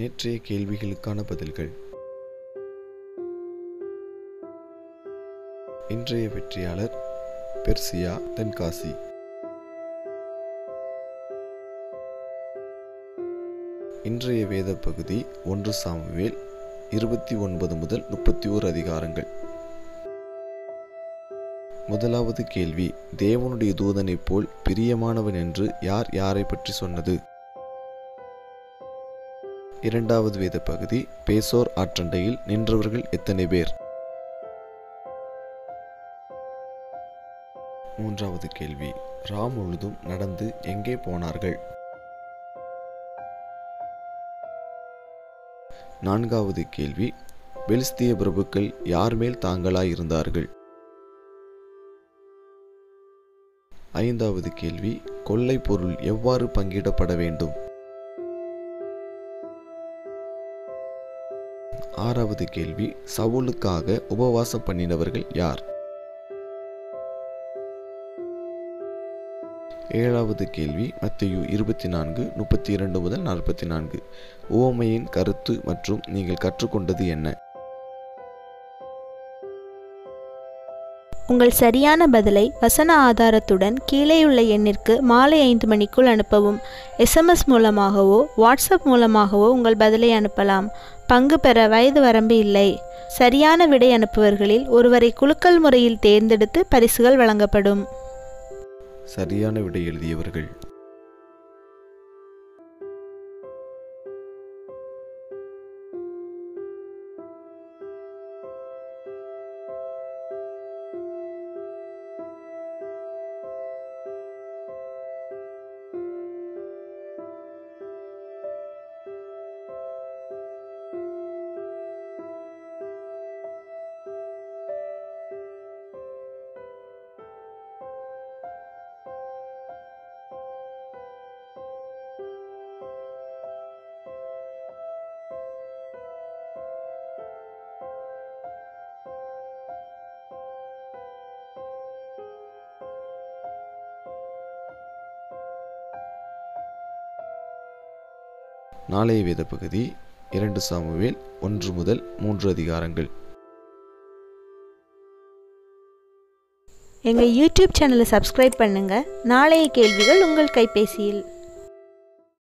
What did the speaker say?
நேற்றைய கேள்விகளுக்கான பதில்கள் இன்றைய வெற்றியாளர் பெர்சியா தென்காசி இன்றைய வேத பகுதி ஒன்று சாமுவேல் இருபத்தி ஒன்பது முதல் முப்பத்தி ஓர் அதிகாரங்கள் முதலாவது கேள்வி தேவனுடைய தூதனைப் போல் பிரியமானவன் என்று யார் யாரை பற்றி சொன்னது இரண்டாவது வேத பகுதி பேசோர் ஆற்றண்டையில் நின்றவர்கள் எத்தனை பேர் மூன்றாவது கேள்வி ரா முழுதும் நடந்து எங்கே போனார்கள் நான்காவது கேள்வி பெலிஸ்திய பிரபுக்கள் யார் மேல் தாங்களாய் இருந்தார்கள் ஐந்தாவது கேள்வி கொள்ளை பொருள் எவ்வாறு பங்கிடப்பட வேண்டும் ஆறாவது கேள்வி சவுலுக்காக உபவாசம் பண்ணினவர்கள் யார் ஏழாவது கேள்வி மத்தியு இருபத்தி நான்கு முப்பத்தி இரண்டு முதல் நாற்பத்தி நான்கு உவமையின் கருத்து மற்றும் நீங்கள் கற்றுக்கொண்டது என்ன உங்கள் சரியான பதிலை வசன ஆதாரத்துடன் கீழேயுள்ள எண்ணிற்கு மாலை ஐந்து மணிக்குள் அனுப்பவும் எஸ்எம்எஸ் மூலமாகவோ வாட்ஸ்அப் மூலமாகவோ உங்கள் பதிலை அனுப்பலாம் பங்கு பெற வயது வரம்பு இல்லை சரியான விடை அனுப்புவர்களில் ஒருவரை குலுக்கல் முறையில் தேர்ந்தெடுத்து பரிசுகள் வழங்கப்படும் சரியான விடை எழுதியவர்கள் நாளைய வேத பகுதி இரண்டு சாமுவேல் ஒன்று முதல் மூன்று அதிகாரங்கள் எங்கள் யூடியூப் சேனலை சப்ஸ்கிரைப் பண்ணுங்கள் நாளைய கேள்விகள் உங்கள் கைபேசியில்